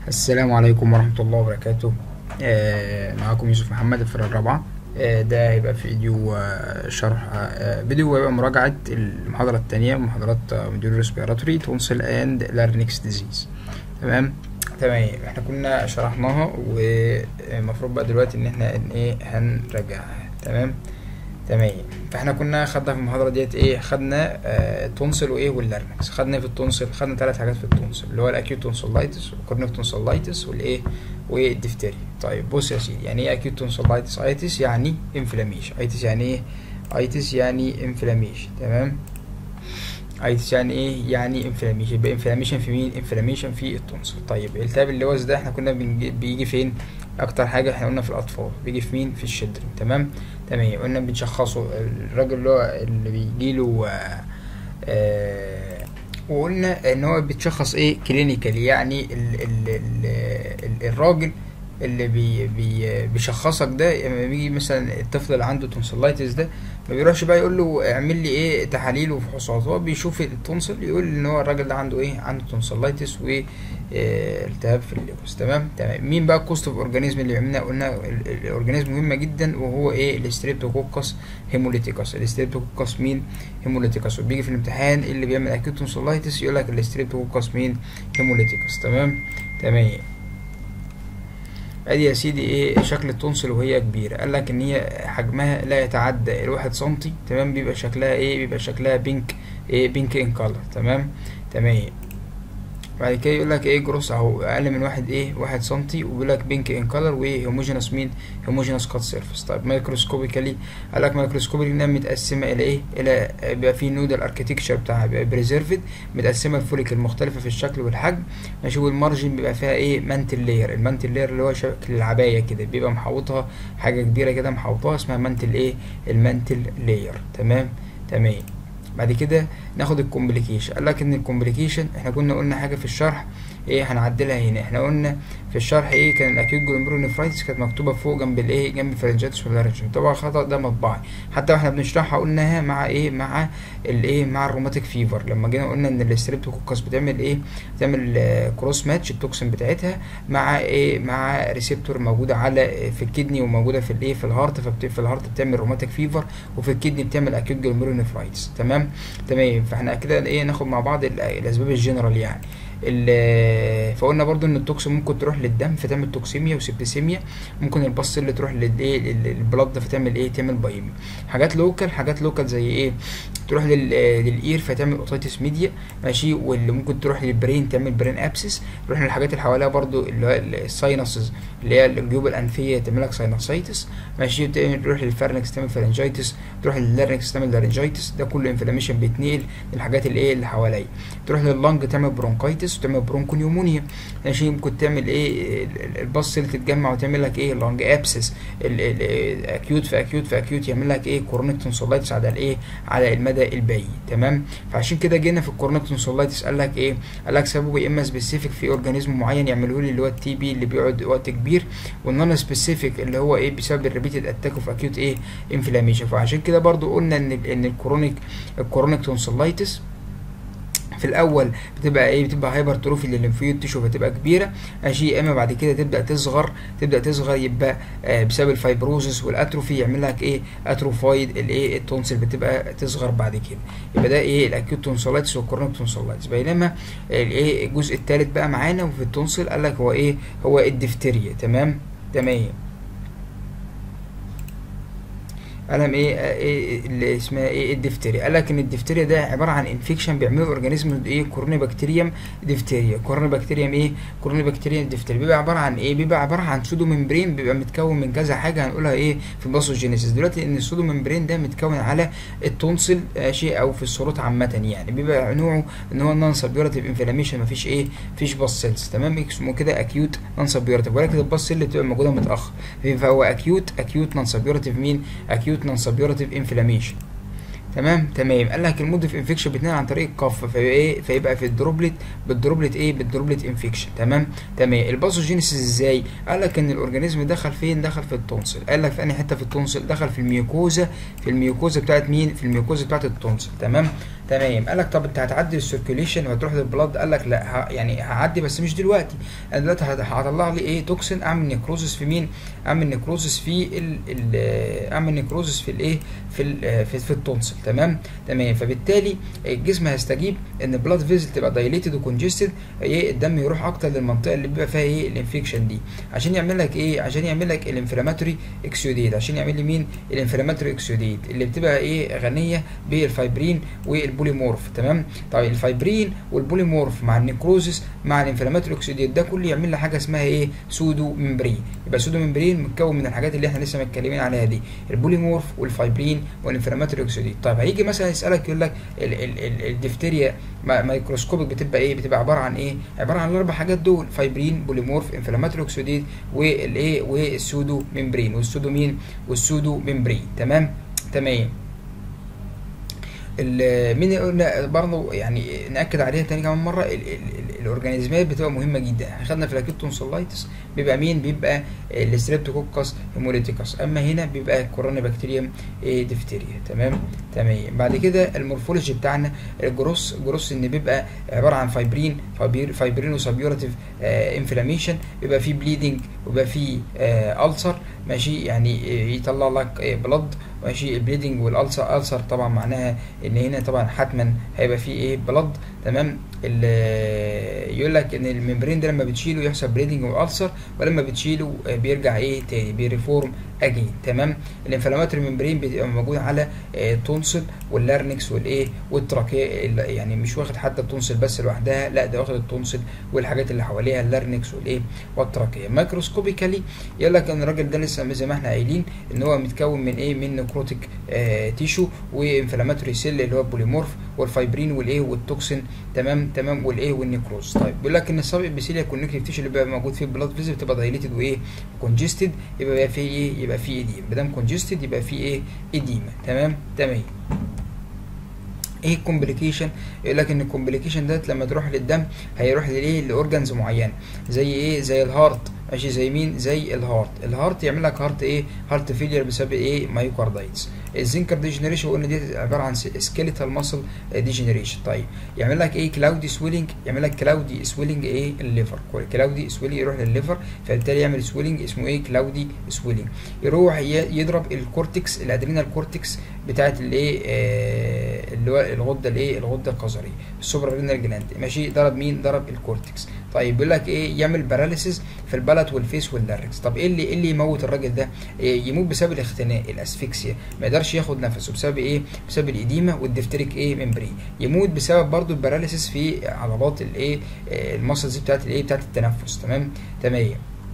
السلام عليكم ورحمة الله وبركاته آه معاكم يوسف محمد الفرقة الرابعة آه ده هيبقى فيديو آه شرح آه فيديو هيبقى مراجعة المحاضرة التانية محاضرات مديول ريسبيراتوري تونسل اند لارنكس ديزيز تمام تمام احنا كنا شرحناها والمفروض بقى دلوقتي ان احنا ان ايه هنراجعها تمام تمام فاحنا كنا خدنا في المحاضره ديت ايه خدنا آه تونسل وايه واللارنكس خدنا إيه في التونسل خدنا ثلاث حاجات في التونسل اللي هو الاكيوت تونسلايتس والكورنيك تونسلايتس والايه والدفتري طيب بص يا سيدي يعني ايه اكيوت تونسلايتس ايتس يعني انفلاميشن ايتس يعني ايه ايتس يعني انفلاميشن تمام ايتس يعني ايه يعني انفلاميشن يبقى انفلاميشن في مين انفلاميشن في التونسل طيب التهاب اللوز ده احنا كنا بنجي بيجي فين اكتر حاجه احنا قلنا في الاطفال بيجي في مين في الشدر تمام تمام قلنا بنشخصه الراجل اللي هو اللي بيجيله آه آه وقلنا ان هو بيتشخص ايه كلينيكال يعني ال ال ال ال الراجل اللي بي بي بيشخصك ده لما بيجي مثلا الطفل اللي عنده تونسلايتس ده ما بيروحش بقى يقول له اعمل لي ايه تحاليل وفحوصات هو بيشوف التونسل يقول ان هو الراجل ده عنده ايه عنده تونسلايتس و التهاب في الليفوس تمام تمام مين بقى الكوست اوف اورجانيزم اللي عملنا قلنا الاورجانيزم مهمه جدا وهو ايه الستريبتوكوكس هيموليتيكاس الستريبتوكوكس مين هيموليتيكاس وبيجي في الامتحان اللي بيعمل اكيوت تونسلايتس يقول لك الستريبتوكوكس مين هيموليتيكاس تمام تمام ادي يا سيدي ايه شكل التونسل وهي كبيره قال لك ان هي حجمها لا يتعدى الواحد سنتي تمام بيبقى شكلها ايه بيبقى شكلها بينك ايه بينك ان كولر تمام تمام بعد كده يقول لك ايه جروس اهو اقل من واحد ايه واحد سنتي وبيقول لك بينك ان كولر وهوموجينس مين هوموجينس كات سيرفيس طيب مايكروسكوبيكالي قال لك مايكروسكوبيكالي انها متقسمه الى ايه الى بيبقى في نودال اركتكتشر بتاعها بيبقى بريزيرفد متقسمه لفوليكل مختلفه في الشكل والحجم ماشي والمارجن بيبقى فيها ايه مانتل لاير المانتل لاير اللي هو شكل العبايه كده بيبقى محوطها حاجه كبيره كده محوطاها اسمها مانتل ايه المانتل لاير تمام تمام بعد كده ناخد الكومبليكيشن قال لك ان الكومبليكيشن احنا كنا قلنا حاجه في الشرح ايه هنعدلها هنا احنا قلنا في الشرح ايه كان الاكيوت جلوميرونيفرايتس كانت مكتوبه فوق جنب الايه جنب الفرنجيتس واللارنجيتس طبعا خطا ده مطبعي حتى واحنا بنشرحها قلناها مع ايه مع الايه مع الروماتيك فيفر لما جينا قلنا ان الستريبتوكوكس بتعمل ايه بتعمل آه كروس ماتش التوكسين بتاعتها مع ايه مع ريسبتور موجوده على في الكدني وموجوده في الايه في الهارت ففي الهارت بتعمل روماتيك فيفر وفي الكدني بتعمل اكيوت جلوميرونيفرايتس تمام تمام فاحنا كده ايه ناخد مع بعض الاسباب الجنرال يعني فقلنا برضو ان التوكسين ممكن تروح للدم فتعمل توكسيميا وسبتسيميا ممكن البص اللي تروح للايه البلد فتعمل ايه تعمل بايميا حاجات لوكال حاجات لوكال زي ايه تروح للاير فتعمل اوتيتس ميديا ماشي واللي ممكن تروح للبرين تعمل برين ابسس تروح للحاجات اللي حواليها برضو اللي هو الساينسز اللي هي الجيوب الانفيه تعمل لك ساينسايتس ماشي تروح للفارنكس تعمل فارنجايتس تروح لللارنكس تعمل لارنجايتس ده كله انفلاميشن بيتنقل للحاجات اللي ايه اللي حواليا تروح لللنج تعمل برونكايتس وتعمل برونكونيومونيا ماشي ممكن تعمل ايه البص اللي تتجمع وتعمل لك ايه لانج ابسس اكيوت في اكيوت في اكيوت يعمل لك ايه كورونيك تونسولايتس على الايه على المدى البعيد تمام فعشان كده جينا في الكورونيك تونسولايتس قال لك ايه قال لك سببه يا اما سبيسيفيك في اورجانيزم معين يعمله لي اللي هو التي بي اللي بيقعد وقت كبير والنون سبيسيفيك اللي هو ايه بسبب الريبيتد اتاك اوف اكيوت ايه انفلاميشن فعشان كده برضو قلنا ان ان الكورونيك الكورونيك تونسولايتس في الاول بتبقى ايه بتبقى هايبر تروفي للليمفويد تيشو فتبقى كبيره ماشي اما بعد كده تبدا تصغر تبدا تصغر يبقى آه بسبب الفايبروزس والاتروفي يعمل لك ايه اتروفايد الايه التونسل بتبقى تصغر بعد كده يبقى ده ايه الاكيوت تونسلايتس والكورونيك تونسلايتس بينما الايه الجزء الثالث بقى معانا وفي التونسل قال لك هو ايه هو الدفتيريا تمام تمام قلم ايه, إيه اللي اسمها ايه الدفتيريا قال لك ان الدفتيريا ده عباره عن انفكشن بيعمله اورجانيزم ايه كوروني بكتيريوم دفتيريا كوروني بكتيريوم ايه كوروني بكتيريوم دفتيريا بيبقى عباره عن ايه بيبقى عباره عن سودو ممبرين بيبقى متكون من كذا حاجه هنقولها ايه في الباثوجينيسيس دلوقتي ان السودو ممبرين ده متكون على التونسل شيء او في الصوروت عامه يعني بيبقى نوعه ان هو نون سبيورتيف انفلاميشن مفيش ايه مفيش باس سيلز تمام اسمه كده اكيوت نون سبيورتيف ولكن الباس سيل بتبقى موجوده متاخر فهو اكيوت اكيوت نون سبيورتيف مين اكيوت نون سبيورتيف انفلاميشن تمام تمام قال لك المود في انفكشن بيتنقل عن طريق الكف فيبقى ايه فيبقى في الدروبلت بالدروبلت ايه بالدروبلت انفكشن تمام تمام الباثوجينيسيس ازاي قال لك ان الاورجانيزم دخل فين دخل في التونسل قال لك في انهي حته في التونسل دخل في الميوكوزا في الميوكوزا بتاعت مين في الميوكوزا بتاعت التونسل تمام تمام قال لك طب انت هتعدي السيركيوليشن وهتروح للبلاد قال لك لا ه... يعني هعدي بس مش دلوقتي انا دلوقتي هت- هطلع لي ايه توكسين اعمل نيكروزس في مين اعمل نيكروزس في ال... ال... اعمل نيكروزس في الايه في ال... في, في التونسل تمام تمام فبالتالي الجسم هيستجيب ان البلاد فيزل تبقى دايليتد وكونجستد ايه الدم يروح اكتر للمنطقه اللي بيبقى فيها ايه الانفكشن دي عشان يعمل لك ايه عشان يعمل لك الانفلاماتوري اكسيوديت عشان يعمل لي مين الانفلاماتوري اكسيوديت اللي بتبقى ايه غنيه بالفايبرين والبوليمورف تمام طيب الفايبرين والبوليمورف مع النيكروزس مع الانفلاماتوري اكسيوديت ده كله يعمل لي حاجه اسمها ايه سودو ممبرين يبقى سودو ممبرين متكون من الحاجات اللي احنا لسه متكلمين عليها دي البوليمورف والفايبرين والانفلاماتوري اكسيوديت طيب هيجي مثلا يسالك يقول لك ال- ال- ال- الدفتيريا ما- مايكروسكوبيك بتبقى ايه بتبقى عباره عن ايه عباره عن الاربع حاجات دول فايبرين بوليمورف انفلاماتوري اكسيوديت والايه والسودو ممبرين والسودو مين والسودو ممبرين تمام تمام ال- مين قلنا برضه يعني ناكد عليها تاني كمان مره ال- ال- ال- الاورجانيزمات بتبقى مهمه جدا احنا خدنا في الاكيد تونسلايتس بيبقى مين بيبقى الستريبتوكوكس هيموليتيكس اما هنا بيبقى كورونا بكتيريوم إيه ديفتيريا تمام تمام بعد كده المورفولوجي بتاعنا الجروس جروس ان بيبقى عباره عن فايبرين فايبر فايبرين وسبيورتيف انفلاميشن بيبقى فيه بليدنج وبيبقى فيه السر ماشي يعني آه، يطلع لك بلد ماشي البليدنج والالسر السر طبعا معناها ان هنا طبعا حتما هيبقى فيه ايه بلد تمام ال- يقول لك ان الممبرين ده لما بتشيله يحصل بليدنج والسر ولما بتشيله آه، بيرجع ايه تاني بيريفورم اجين تمام الانفلاماتوري ممبرين بتبقى موجود على آه، التونسل واللارنكس والايه والتراكيه ال- يعني مش واخد حتى التونسل بس لوحدها لا ده واخد التونسل والحاجات اللي حواليها اللارنكس والايه والتراكيه مايكروسكوبيكالي يقول لك ان الراجل ده لسه زي ما احنا قايلين ان هو متكون من ايه من نكروتيك آه تيشو وانفلاماتوري سيل اللي هو البوليمورف والفايبرين والايه والتوكسين تمام تمام والايه والنيكروز طيب بيقول لك ان السب ابيثيليا كونكتيف تيشو اللي بيبقى موجود فيه البلاد فيزل بتبقى دايليتد وايه كونجستد يبقى بقى فيه ايه يبقى فيه ايديما ما دام كونجستد يبقى فيه ايه ايديما تمام تمام ايه الكومبليكيشن يقول لك ان الكومبليكيشن ده لما تروح للدم هيروح لايه لاورجانز معينه زي ايه زي الهارت ماشي زي مين زي الهارت الهارت يعمل لك هارت ايه هارت فيلير بسبب ايه مايوكاردايتس الزنكر ديجنريشن قلنا دي عباره عن سكيليتال ماسل ديجنريشن طيب يعمل لك ايه كلاودي سويلنج يعمل لك كلاودي سويلنج ايه الليفر كلاودي سويلنج يروح للليفر فبالتالي يعمل سويلنج اسمه ايه كلاودي سويلنج يروح ي- يضرب الكورتكس الادرينال كورتكس بتاعت الايه آه اللي هو الغده الايه الغده القذريه السوبر رينال جلاند ماشي ضرب مين ضرب الكورتكس طيب بيقول لك ايه يعمل باراليسيس في البلد والفيس واللاركس طب ايه اللي ايه اللي يموت الراجل ده إيه يموت بسبب الاختناق الاسفكسيا ما يقدرش ياخد نفسه بسبب ايه بسبب الاديمه والدفتريك ايه ممبرين يموت بسبب برضو الباراليسيس في عضلات الايه آه، المسلز بتاعت الايه بتاعت التنفس تمام تمام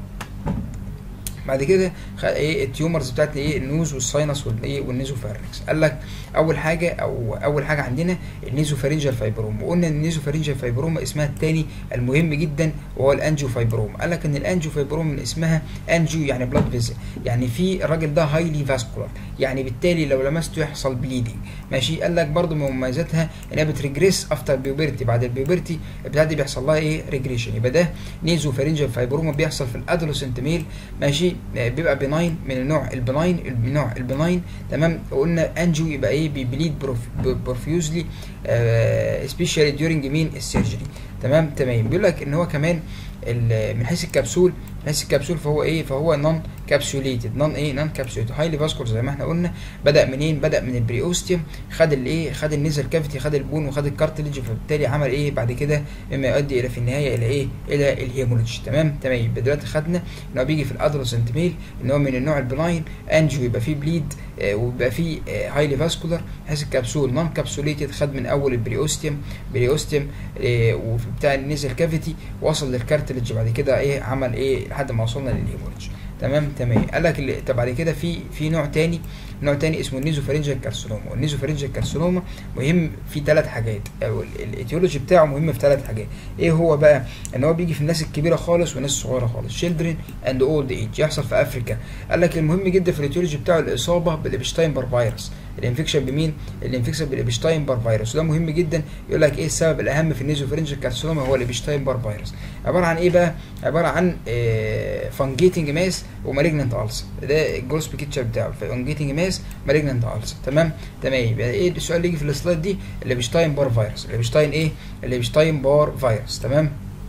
بعد كده خ- ايه التيومرز بتاعت ايه النوز والساينس والايه والنيزوفارنكس قال لك اول حاجه او اول حاجه عندنا النيزوفارنجال فايبروما وقلنا ان النيزوفارنجال فايبروما اسمها الثاني المهم جدا وهو الانجيو فايبروما قال لك ان الانجيو فايبروما من اسمها انجيو يعني بلاد فيزل يعني في الراجل ده هايلي فاسكولار يعني بالتالي لو لمسته يحصل بليدنج ماشي قال لك برضو من مميزاتها انها بتريجريس افتر بيوبرتي بعد البيوبرتي بتاعتي بيحصل لها ايه ريجريشن يبقى ده نيزوفارنجال فايبروما بيحصل في الادولسنت ميل ماشي آه، بيبقى بناين من النوع البناين النوع البناين تمام قلنا انجيو يبقى ايه بيبليد بروفيوزلي سبيشالي ديورنج مين السيرجري تمام تمام بيقول لك ان هو كمان ال- من حيث الكبسول من حيث الكبسول فهو ايه فهو نون كابسوليتد نون ايه نون كابسوليتد هايلي فاسكولار زي ما احنا قلنا بدا منين بدا من البريوستيوم خد الايه خد النيزل كافيتي خد البون وخد الكارتليج فبالتالي عمل ايه بعد كده مما يؤدي الى في النهايه الى ايه الى الهيمولوجي تمام تمام يبقى دلوقتي خدنا ان هو بيجي في الادولسنت ميل ان هو من النوع البناين انجيو يبقى فيه بليد آه، ويبقى فيه هايلي فاسكولار حيث الكبسول نون كابسوليتد خد من اول البريوستيوم بريوستيوم آه، وبتاع النيزل كافيتي وصل للكارتليج بعد كده ايه عمل ايه لحد ما وصلنا للهيمولوجي تمام تمام قال لك اللي- طب بعد كده في في نوع تاني نوع تاني اسمه النيزوفارنجال كارسينوما والنيزوفارنجال كارسينوما مهم في ثلاث حاجات او ال- الايتيولوجي بتاعه مهم في ثلاث حاجات ايه هو بقى ان هو بيجي في الناس الكبيره خالص والناس الصغيره خالص children and old age يحصل في افريكا قال لك المهم جدا في الايتيولوجي بتاعه الاصابه بالابشتاينبر فيروس الانفكشن بمين الانفكشن بالابشتاين بار فيروس وده مهم جدا يقول لك ايه السبب الاهم في النيزوفرنجيال كارسينوما هو الابشتاين بار فيروس عباره عن ايه بقى عباره عن فانجيتنج ماس ومالجننت السر ده الجروس بيكتشر بتاعه فانجيتنج ماس مالجننت السر تمام تمام يبقى ايه السؤال اللي يجي في السلايد دي الابشتاين بار فيروس الابشتاين ايه الابشتاين بار فيروس تمام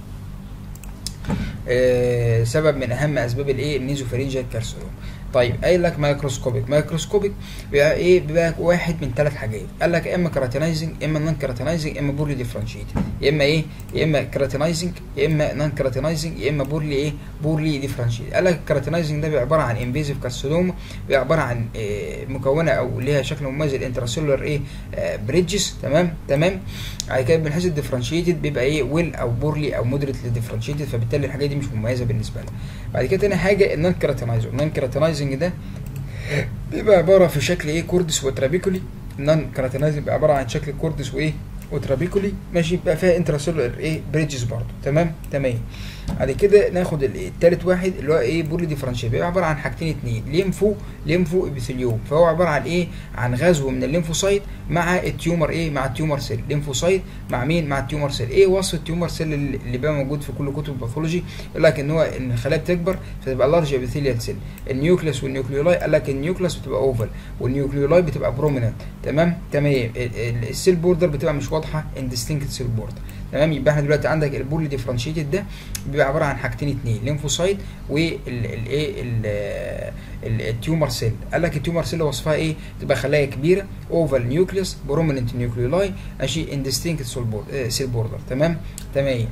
آه سبب من اهم اسباب الايه النيزوفرنجيال كارسينوما طيب قايل لك مايكروسكوبيك مايكروسكوبيك بيبقى ايه بيبقى واحد من ثلاث حاجات قال لك اما كراتينايزنج اما نون كراتينايزنج اما بورلي ديفرنشيت يا اما ايه يا اما كراتينايزنج يا اما نون كراتينايزنج يا اما بورلي ايه بورلي ديفرنشيت قال لك الكراتينايزنج ده بيبقى عباره عن انفيزيف كارسينوما بيبقى عباره عن إيه مكونه او ليها شكل مميز الانتراسيلولر ايه آه بريدجز تمام تمام بعد كده من حيث الديفرنشيتد بيبقى ايه ويل او بورلي او مودريت ديفرنشيتد فبالتالي الحاجات دي مش مميزه بالنسبه لها بعد كده تاني حاجه النون كراتينايزنج النون كراتينايزنج ده بيبقى عباره في شكل ايه كوردس وترابيكولي النون كراتينايزنج بيبقى عباره عن شكل كوردس وايه وترابيكولي ماشي بيبقى فيها انتراسيلولر ايه بريدجز برضه تمام تمام بعد كده ناخد التالت واحد اللي هو ايه بورلي ديفرنشيت بيبقى عباره عن حاجتين اتنين ليمفو ليمفو ابيثيليوم فهو عباره عن ايه عن غزو من الليمفوسايت مع التيومر ايه مع التيومر سيل ليمفوسايت مع مين مع التيومر سيل ايه وصف التيومر سيل اللي بقى موجود في كل كتب الباثولوجي يقول لك ان هو ان الخلايا بتكبر فتبقى لارج ابيثيليال سيل النيوكليس والنيوكليولاي قال لك النيوكليس بتبقى اوفال والنيوكليولاي بتبقى بروميننت تمام تمام السيل بوردر بتبقى مش واضحه اندستنكت سيل بوردر تمام يبقى احنا دلوقتي عندك البول ديفرنشيتد ده بيبقى عباره عن حاجتين اتنين ليمفوسايت والايه التيومر سيل قال لك التيومر سيل وصفها ايه تبقى خلايا كبيره اوفال نيوكليوس بروميننت نيوكليولاي ماشي اندستنكت سيل بوردر تمام تمام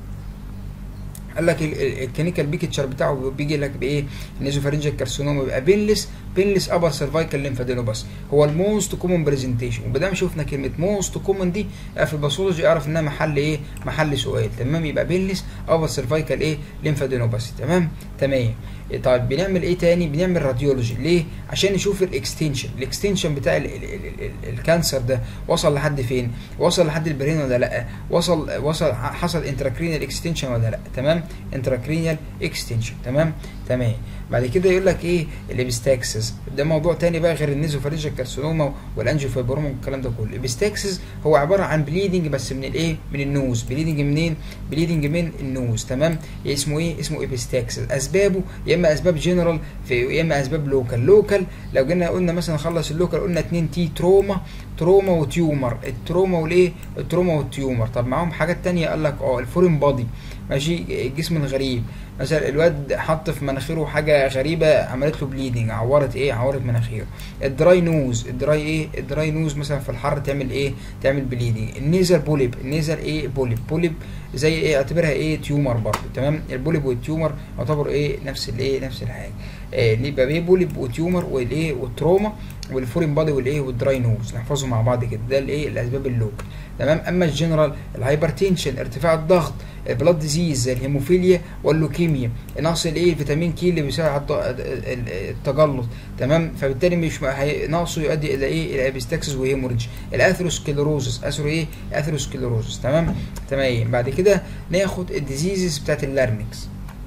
قال لك الكلينيكال بيكتشر بتاعه بيجي لك بايه النيزوفارنجيال كارسينوما بيبقى بينلس بينلس ابر سيرفايكال ليمفادينوباس هو الموست كومن برزنتيشن وبدام شفنا كلمه موست كومن دي في الباثولوجي اعرف انها محل ايه محل سؤال تمام يبقى بينلس ابر سيرفايكال ايه ليمفادينوباس تمام تمام طيب بنعمل ايه تاني بنعمل راديولوجي ليه عشان نشوف الاكستنشن الاكستنشن بتاع ال ال ال ال الكانسر ده وصل لحد فين وصل لحد البرين ولا لا وصل وصل حصل انتراكرينيال اكستنشن ولا لا تمام انتراكرينيال اكستنشن تمام تمام بعد كده يقول لك ايه الابستاكسس ده موضوع تاني بقى غير النيزوفارينجيال كارسينوما والانجيوفايبروما والكلام ده كله الابستاكسس هو عباره عن بليدنج بس من الايه من النوز بليدنج منين بليدنج من النوز تمام اسمه ايه اسمه ابستاكسس اسبابه يا اما اسباب جنرال يا اما اسباب لوكال لوكال لو جينا قلنا مثلا نخلص اللوكال قلنا 2 تي تروما تروما وتيومر التروما والايه التروما والتيومر طب معاهم حاجات تانية قال لك اه الفورين بادي ماشي الجسم الغريب مثلا الواد حط في مناخيره حاجه غريبه عملت له بليدنج عورت ايه عورت مناخيره الدراي نوز الدراي ايه الدراي نوز مثلا في الحر تعمل ايه تعمل بليدنج النيزل بوليب النيزل ايه بوليب بوليب زي ايه اعتبرها ايه تيومر برضه تمام البوليب والتيومر يعتبر ايه نفس الايه نفس الحاجه إيه يبقى ايه بوليب وتيومر والايه والتروما والفورين بادي والايه والدراي نوز نحفظهم مع بعض كده ده الايه الاسباب اللوكال تمام اما الجنرال الهايبرتنشن ارتفاع الضغط البلاد ديزيز زي الهيموفيليا واللوكيميا نقص الايه فيتامين كي اللي بيساعد التجلط تمام فبالتالي مش نقصه يؤدي الى ايه الى ابيستاكسس وهيموريدج الاثيروسكليروزس اثرو ايه اثيروسكليروزس تمام تمام بعد كده ناخد الديزيزز بتاعت اللارنكس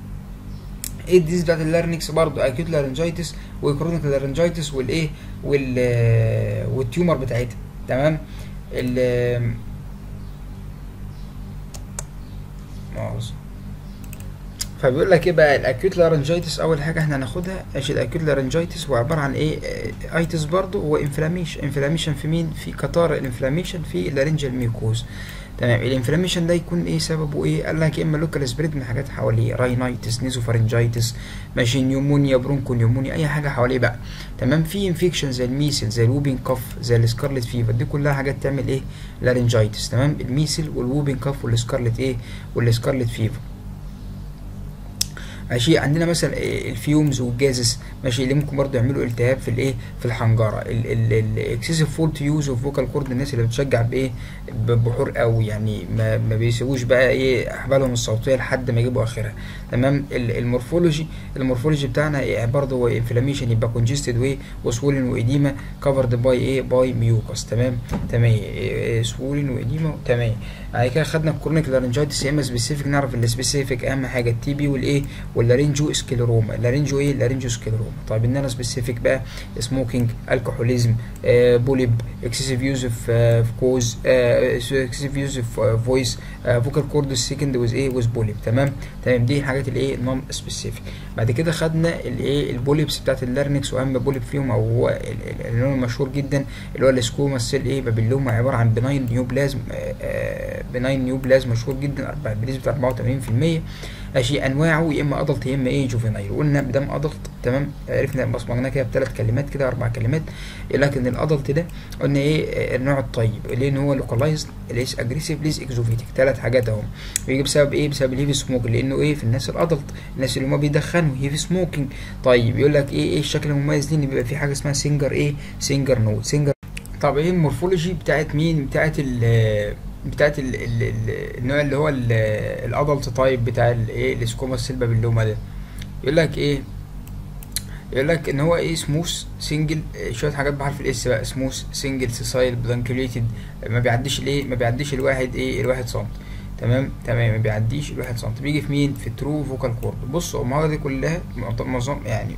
ايه الديزيز بتاعت اللارنكس برضه اكيوت لارنجايتس وكرونيك لارنجايتس والايه وال والتيومر بتاعتها تمام ال مؤاخذة فبيقول لك ايه بقى الاكيوت لارنجايتس اول حاجه احنا هناخدها ماشي الاكيوت لارنجايتس هو عباره عن ايه ايتس برضه هو انفلاميشن انفلاميشن في مين في قطار الانفلاميشن في اللارنجال ميوكوز تمام الانفلاميشن ده يكون ايه سببه ايه قال لك يا اما لوكال سبريد من حاجات حواليه راينايتس نيزوفارنجايتس ماشي نيومونيا برونكو نيومونيا اي حاجه حواليه بقى تمام في انفكشن زي الميسل زي الووبين كاف زي السكارلت فيفر دي كلها حاجات تعمل ايه لارنجايتس تمام الميسل والووبين كاف والسكارلت ايه والسكارلت فيفر ماشي عندنا مثلا الفيومز والجازس ماشي اللي ممكن برضه يعملوا التهاب في الايه في الحنجره الاكسسيف فولت يوز اوف فوكال كورد الناس اللي بتشجع بايه ببحور قوي يعني ما, ما بيسيبوش بقى ايه احبالهم الصوتيه لحد ما يجيبوا اخرها تمام المورفولوجي المورفولوجي بتاعنا إيه برضه هو انفلاميشن يبقى كونجستد وايه وسوولن وايديما كفرد باي ايه باي ميوكس تمام تمام إيه سوولن وايديما تمام بعد كده خدنا الكرونيك لارنجايتس يا اما سبيسيفيك نعرف السبيسيفيك اهم حاجه التي بي والايه واللارينجو سكليروما اللارينجو ايه اللارينجو سكليروما طيب النانو سبيسيفيك بقى سموكينج الكحوليزم آه بوليب اكسسيف يوز اوف كوز اكسسيف يوز اوف فويس فوكال كورد سيكند ويز ايه ويز بوليب تمام تمام دي الحاجات الايه نون سبيسيفيك بعد كده خدنا الايه البوليبس بتاعت اللارنكس واهم بوليب فيهم او هو اللي هو المشهور جدا اللي هو السكوما سيل ايه بابيلوما عباره عن بناين نيو بلازم بناين نيو بلازم مشهور جدا بنسبه 84% ماشي انواعه يا اما ادلت يا اما ايه جوفينايل قلنا بدم ادلت تمام عرفنا بصمجناه كده بثلاث كلمات كده اربع كلمات لكن الادلت ده قلنا ايه النوع الطيب لان هو لوكالايزد ليس اجريسيف ليس اكزوفيتيك ثلاث حاجات اهو بيجي بسبب ايه بسبب الهيفي سموك لانه ايه في الناس الادلت الناس اللي هم بيدخنوا هيفي سموكينج طيب يقول لك ايه ايه الشكل المميز ليه بيبقى في حاجه اسمها سينجر ايه سينجر نوت سينجر طب ايه المورفولوجي بتاعت مين بتاعت ال بتاعت ال ال ال النوع اللي هو الادلت تايب بتاع الايه السكوما سيلبا باللوما ده يقول لك ايه يقول لك ان هو ايه سموث سنجل شويه حاجات بحرف الاس بقى سموث سنجل سيسايل بلانكيوليتد ما بيعديش الايه ما بيعديش الواحد ايه الواحد سم تمام تمام ما بيعديش الواحد سم بيجي في مين في الترو فوكال كورد بص المره دي كلها معظم يعني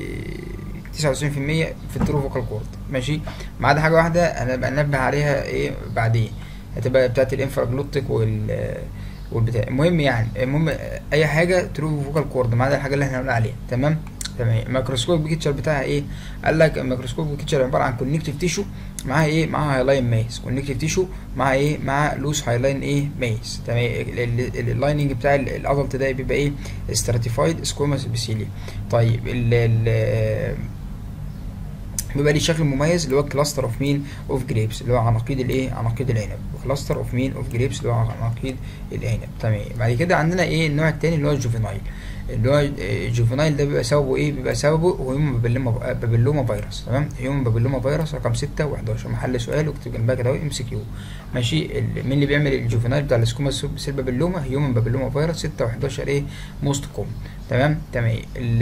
تسعة وتسعين في المية في الترو فوكال كورد ماشي ما عدا حاجة واحدة أنا بنبه عليها إيه بعدين هتبقى بتاعت الانفراجلوتيك وال والبتاع المهم يعني المهم اي حاجه ترو فوكال كورد ما عدا الحاجه اللي احنا قلنا عليها تمام تمام الميكروسكوب بيكتشر بتاعها ايه قال لك الميكروسكوب بيكتشر عباره عن كونكتيف تيشو معاها ايه معاها هايلاين مايس كونكتيف تيشو مع ايه مع لوس هايلاين ايه مايس تمام اللايننج بتاع الادلت ده بيبقى ايه ستراتيفايد سكوماس بيسيلي طيب ال ال بيبقى ليه شكل مميز اللي هو كلاستر اوف مين اوف جريبس اللي هو عناقيد الايه عناقيد العنب كلاستر اوف مين اوف جريبس اللي هو عناقيد العنب تمام بعد كده عندنا ايه النوع التاني اللي هو الجوفينايل اللي هو الجوفينايل ده بيبقى سببه ايه بيبقى سببه هيومن بابيلوما بابيلوما فيروس تمام هيومن بابيلوما فيروس رقم 6 و11 محل سؤال واكتب جنبها كده اهو ام سي كيو ماشي مين اللي بيعمل الجوفينايل بتاع السكوما سيل بابيلوما هيومن بابيلوما فيروس 6 و11 ايه موست كوم تمام تمام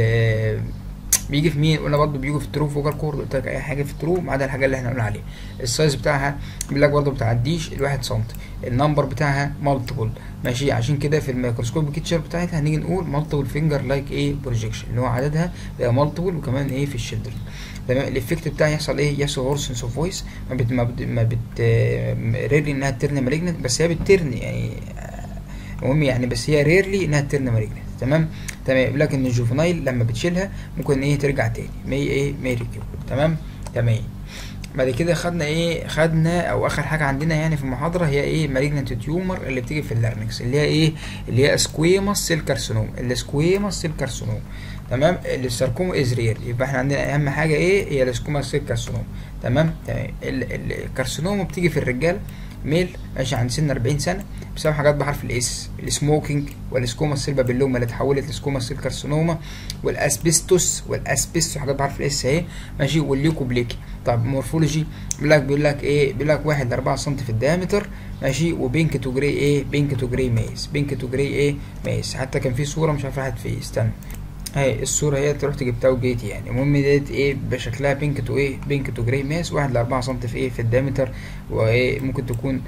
بيجي في مين قلنا برضه بيجي في الترو فوكال كورد قلت لك اي حاجه في الترو ما عدا الحاجه اللي احنا قلنا عليها السايز بتاعها بيقول لك برضه بتعديش الواحد سم النمبر بتاعها مالتيبل ماشي عشان كده في الميكروسكوب كيتشر بتاعتها هنيجي نقول مالتيبل فينجر لايك ايه بروجيكشن اللي هو عددها بقى مالتيبل وكمان ايه في الشيلدرن تمام الايفكت بتاعها يحصل ايه يحصل هورسنس اوف فويس ما بت ما بت, ما بت ريرلي انها ترن مالجنت بس هي بترن يعني المهم يعني بس هي ريرلي انها ترن مالجنت تمام تمام يقول لك ان الجوفنايل لما بتشيلها ممكن ايه ترجع تاني مي ايه مي ريكيو تمام تمام بعد كده خدنا ايه خدنا او اخر حاجه عندنا يعني في المحاضره هي ايه مالجنت تيومر اللي بتيجي في اللارنكس اللي هي ايه اللي هي سكويموس سيل كارسينوم السكويموس سيل كارسينوم تمام الساركوما از رير يبقى احنا عندنا اهم حاجه ايه هي السكوما سيل كارسينوم تمام تمام الكارسينوم بتيجي في الرجال ميل ماشي عند سن 40 سنه بسبب حاجات بحرف الاس السموكينج والسكوما سيل بابيلوما اللي اتحولت لسكوما سيل كارسينوما والاسبستوس والاسبستوس حاجات بحرف الاس اهي ماشي والليوكوبليكي طب مورفولوجي بيقول لك بيقول لك ايه بيقول لك 1 ل 4 سم في الدايمتر ماشي وبينك تو جراي ايه بينك تو جراي ميز بينك تو جراي ايه ميز حتى كان في صوره مش عارف راحت فين استنى اهي الصورة هي انت رحت جبتها وجيت يعني المهم ديت ايه بشكلها بينك تو ايه بينك تو جراي ماس واحد لأربعة سم في ايه في الدايمتر وايه ممكن تكون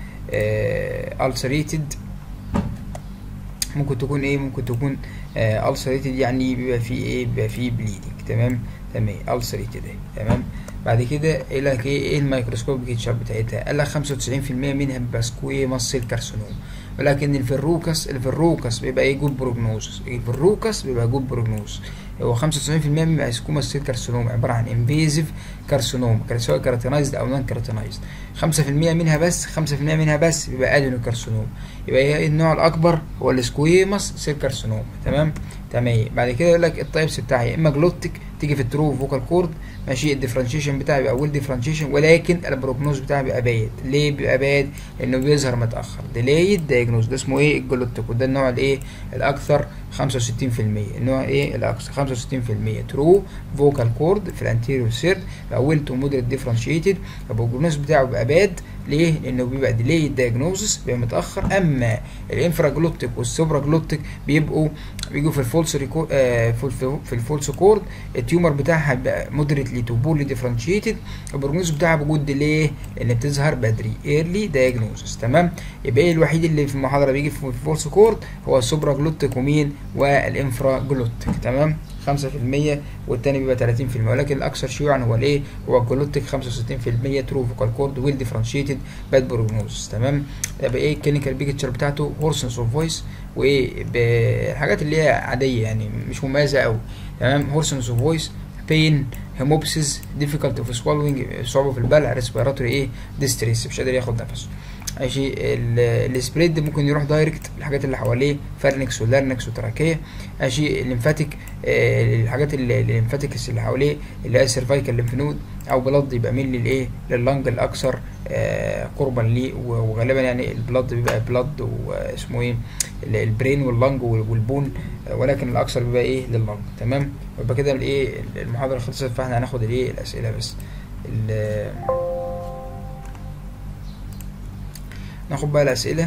آه ulcerated ممكن تكون ايه ممكن تكون آه ulcerated يعني بيبقى فيه ايه بيبقى فيه bleeding تمام تمام ulcerated اهي تمام بعد كده قال لك ايه ايه الميكروسكوب كيتشاب بتاعتها قال لك 95% منها بيبقى سكويموس سيل كارسينوم ولكن الفروكس الفروكس بيبقى ايه جود بروجنوز الفروكس بيبقى جود بروجنوز هو 95% بيبقى سكوما سيل كارسينوم عباره عن انفيزيف كارسينوم سواء كاراتينايزد او نون كاراتينايزد 5% منها بس 5% منها بس بيبقى ادينو كارسينوم يبقى ايه النوع الاكبر هو السكويموس سيل كارسينوم تمام تمام بعد كده يقول لك التايبس بتاعها يا اما جلوتيك تيجي في الترو فوكال كورد ماشي الديفرنشيشن بتاعي بيبقى ويل ديفرنشيشن ولكن البروجنوز بتاعي بيبقى باد ليه بيبقى باد لانه بيظهر متاخر ديلايد دايجنوز ده اسمه ايه الجلوتيك وده النوع الايه الاكثر 65% النوع ايه الاكثر 65% ترو فوكال كورد في الانتيريور سيرد بيبقى ويل تو مودريت ديفرنشيتد البروجنوز بتاعه بيبقى باد ليه؟ لانه بيبقى ديلي دايجنوزس بيبقى متاخر اما الانفراجلوتيك والسوبراجلوتيك بيبقوا بيجوا في الفولس ريكو آه في الفولس كورد التيومر بتاعها بيبقى مودريتلي تو بولي ديفرنشيتد البروجنوز بتاعها بوجود ليه؟ لان بتظهر بدري ايرلي دايجنوزس تمام؟ يبقى ايه الوحيد اللي في المحاضره بيجي في الفولس كورد هو السوبراجلوتيك ومين؟ والانفرا جلوتيك تمام خمسة في المية والتاني بيبقى تلاتين في المية ولكن الأكثر شيوعا هو الإيه؟ هو الجلوتيك خمسة وستين في المية ترو فوكال كورد ويل ديفرنشيتد باد بروجنوز تمام يبقى إيه الكلينيكال بيكتشر بتاعته هورسنس اوف فويس وإيه بالحاجات اللي هي عادية يعني مش مميزة أوي تمام هورسنس اوف فويس بين هيموبسيس difficulty of swallowing صعوبة في البلع ريسبيراتوري ايه ديستريس مش قادر ياخد نفسه ماشي السبريد ممكن يروح دايركت الحاجات اللي حواليه فارنكس ولارنكس وتراكيه ماشي الليمفاتيك آه الحاجات اللي الليمفاتيكس اللي حواليه اللي هي السيرفايكال ليمفنود او بلاد يبقى ميل للايه لللنج الاكثر آه قربا ليه وغالبا يعني البلاد بيبقى بلاد واسمه ايه البرين واللنج والبون ولكن الاكثر بيبقى ايه لللنج تمام يبقى كده الايه المحاضره خلصت فاحنا هناخد الايه الاسئله بس ناخد بقى الاسئله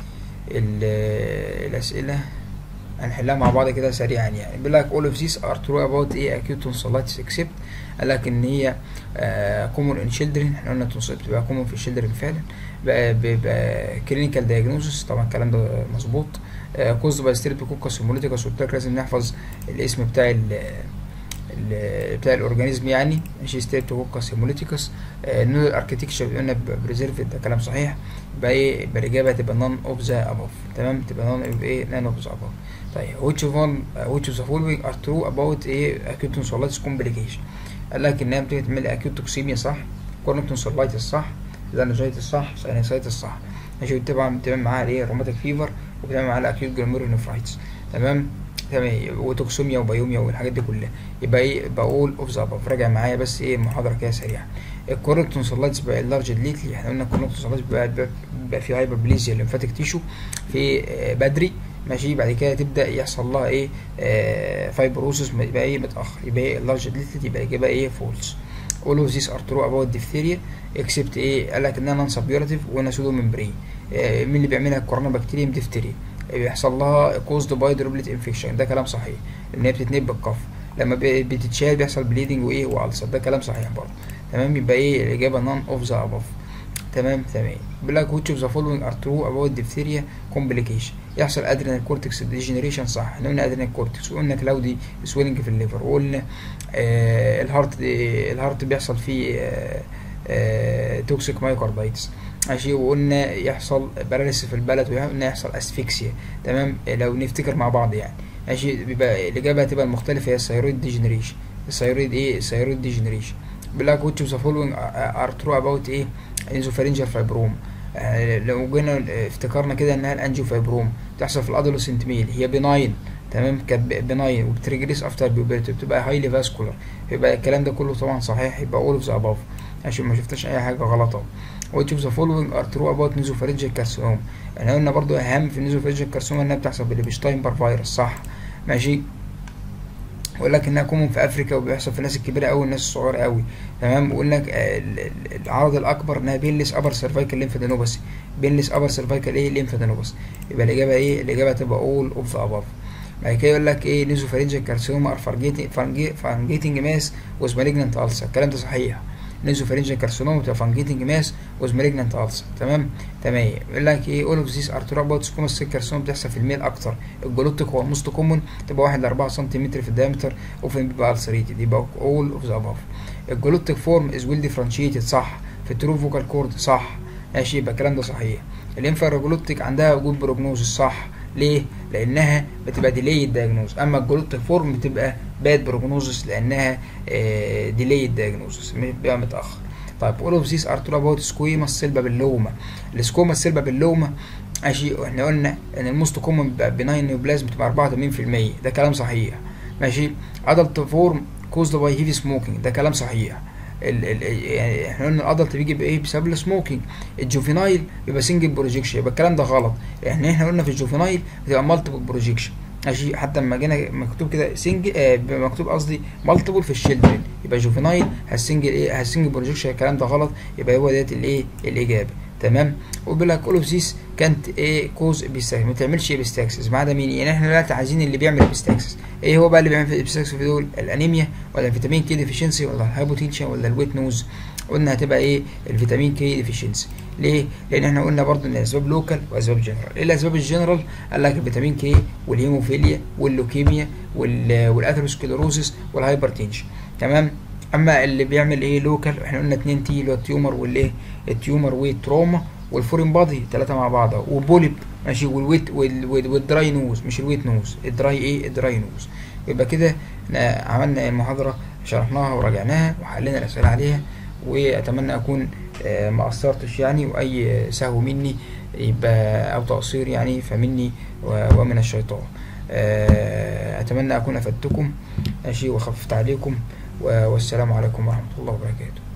الاسئله هنحلها مع بعض كده سريعا يعني بيقول لك all of these are true about ايه acute tonsillitis except قال لك ان هي common in children احنا قلنا tonsillitis بتبقى common في الشيلدرن فعلا بقى بيبقى clinical diagnosis طبعا الكلام ده مظبوط caused by streptococcus hemolyticus قلت لك لازم نحفظ الاسم بتاع ال بتاع الاورجانيزم يعني ماشي ستريبتوكوكس هيموليتيكس النود الاركتكشر قلنا بريزيرفد ده كلام صحيح يبقى ايه يبقى الاجابه هتبقى نون اوف ذا ابوف تمام تبقى نون اوف ايه نون اوف ذا ابوف طيب which of one which of the following are true about ايه acute tonsillitis complication قال لك انها بتيجي تعمل acute toxemia صح chronic tonsillitis صح laryngitis صح sinusitis صح ماشي طبعا بتعمل معاها ايه روماتيك فيفر وبتعمل معاها الاكيوت جلوميرونيفرايتس تمام تمام وتوكسوميا وبيوميا والحاجات دي كلها يبقى ايه بقول اوف ذا اباف راجع معايا بس ايه المحاضره كده سريعا الكورنيك تونسلايتس بقى اللارج ليتلي احنا قلنا الكورنيك تونسلايتس بقى, بقى في هايبربليزيا ليمفاتيك تيشو في بدري ماشي بعد كده تبدا يحصل لها ايه آه فايبروسس يبقى ايه متاخر يبقى ايه اللارج ليتلي يبقى الاجابه ايه فولس all of these are true about diphtheria except ايه قال لك انها نون سبيورتيف وهنا سودو ممبرين آه مين اللي بيعملها الكورونا بكتيريم ديفتيريا بيحصل لها كوزد باي دروبلت انفكشن ده كلام صحيح لان هي بتتنب بالقف لما بتتشال بيحصل بليدنج وايه والسر ده كلام صحيح برضه تمام يبقى ايه الاجابه نون اوف ذا ابوف تمام تمام بيقول لك which of the following are true about diphtheria complication يحصل ادرينال كورتكس ديجنريشن صح احنا قلنا ادرينال كورتكس وقلنا كلاودي سويلنج في الليفر وقلنا آه الهارت آه الهارت بيحصل فيه آه آه توكسيك مايوكاردايتس ماشي وقلنا يحصل باراليس في البلد وقلنا يحصل اسفكسيا تمام لو نفتكر مع بعض يعني ماشي بيبقى الاجابه هتبقى المختلفه هي الثيرويد ديجنريشن الثيرويد ايه الثيرويد ديجنريشن بيقول لك which of the following are true about ايه انزوفارينجال فايبروم آه لو جينا افتكرنا كده انها الانجيو فايبروم بتحصل في الادولوسنت ميل هي بناين تمام كانت بناين وبتريجريس افتر بيوبرتي بتبقى هايلي فاسكولار يبقى الكلام ده كله طبعا صحيح يبقى اول اوف ذا اباف عشان ما شفتش اي حاجه غلط اهو which of the following are true about nasopharyngeal carcinoma احنا قلنا برضو اهم في النيزوفارينجال كارسينوما انها بتحصل بالبشتاين بار فيروس صح ماشي ويقول لك انها كومن في افريكا وبيحصل في الناس الكبيره قوي والناس الصغيره قوي تمام ويقول لك العرض الاكبر انها بينلس ابر سيرفايكال ليمفادينوباثي بينلس ابر سيرفايكال ايه ليمفادينوباثي يبقى الاجابه ايه الاجابه هتبقى اول اوف ذا اباف بعد كده يقول لك ايه نيزوفارينجال كارسينوما ار فانجيتنج ماس وز مالجنانت السر الكلام ده صحيح نيزوفارينجال كارسينوما بتبقى فانجيتنج ماس وز مالجنانت السر تمام تمام يقول لك ايه اول اوف ذيس ار ترو اباوت سكوما سيل كارسينوما بتحصل في الميل اكتر الجلوتيك هو الموست كومون تبقى 1 ل 4 سم في الدايمتر اوفن بيبقى السريتد يبقى اول اوف ذا اباف الجلوتيك فورم از ويل ديفرنشيتد صح في الترو فوكال كورد صح ماشي يبقى الكلام ده صحيح الانفراجلوتيك عندها وجود بروجنوزس صح ليه؟ لأنها بتبقى ديليد دايجنوز أما الجلوتيك فورم بتبقى باد بروجنوزس لأنها ديليد دايجنوزس بيبقى متأخر طيب all of these are true about squamous سيلبا باللومة السكوما سيلبا باللومة ماشي احنا قلنا ان الموست كومن بيبقى بناين نيوبلازم بتبقى 84% ده كلام صحيح ماشي ادلت فورم كوزد باي هيفي سموكينج ده كلام صحيح ال ال يعني احنا قلنا الادلت بيجي بايه بسبب السموكينج الجوفينايل بيبقى سنجل بروجيكشن يبقى الكلام ده غلط يعني احنا قلنا في الجوفينايل بتبقى مالتيبل بروجيكشن ماشي حتى لما جينا مكتوب كده سنجل آه مكتوب قصدي مالتيبل في الشيلدرن يبقى جوفينايل هالسنجل ايه هالسنجل بروجيكشن الكلام ده غلط يبقى هو ديت الايه الاجابه تمام وبيقول لك اول اوف ذيس كانت ايه كوز بيستاكسس ما تعملش بيستاكسس ما عدا مين يعني احنا دلوقتي عايزين اللي بيعمل بيستاكسس ايه هو بقى اللي بيعمل بيستاكسس في دول الانيميا ولا الفيتامين كي ديفيشنسي ولا الهايبوتنشن ولا الويت نوز قلنا هتبقى ايه الفيتامين كي ديفيشنسي ليه لان احنا قلنا برضو ان الاسباب لوكال واسباب جنرال ايه الاسباب الجنرال قال لك الفيتامين كي والهيموفيليا واللوكيميا وال- والاثيروسكليروسيس والهايبرتنشن تمام اما اللي بيعمل ايه لوكال احنا قلنا 2 تي اللي هو التيومر والايه التيومر والتروما والفورين بادي ثلاثه مع بعض أهو. وبوليب ماشي والويت وال- وال- والدراي نوز مش الويت نوز الدراي ايه الدراي نوز يبقى كده احنا عملنا المحاضره شرحناها وراجعناها وحلينا الاسئله عليها واتمنى اكون آه، ما قصرتش يعني واي سهو مني يبقى او تقصير يعني فمني و- ومن الشيطان آه، اتمنى اكون افدتكم ماشي وخففت عليكم و- والسلام عليكم ورحمه الله وبركاته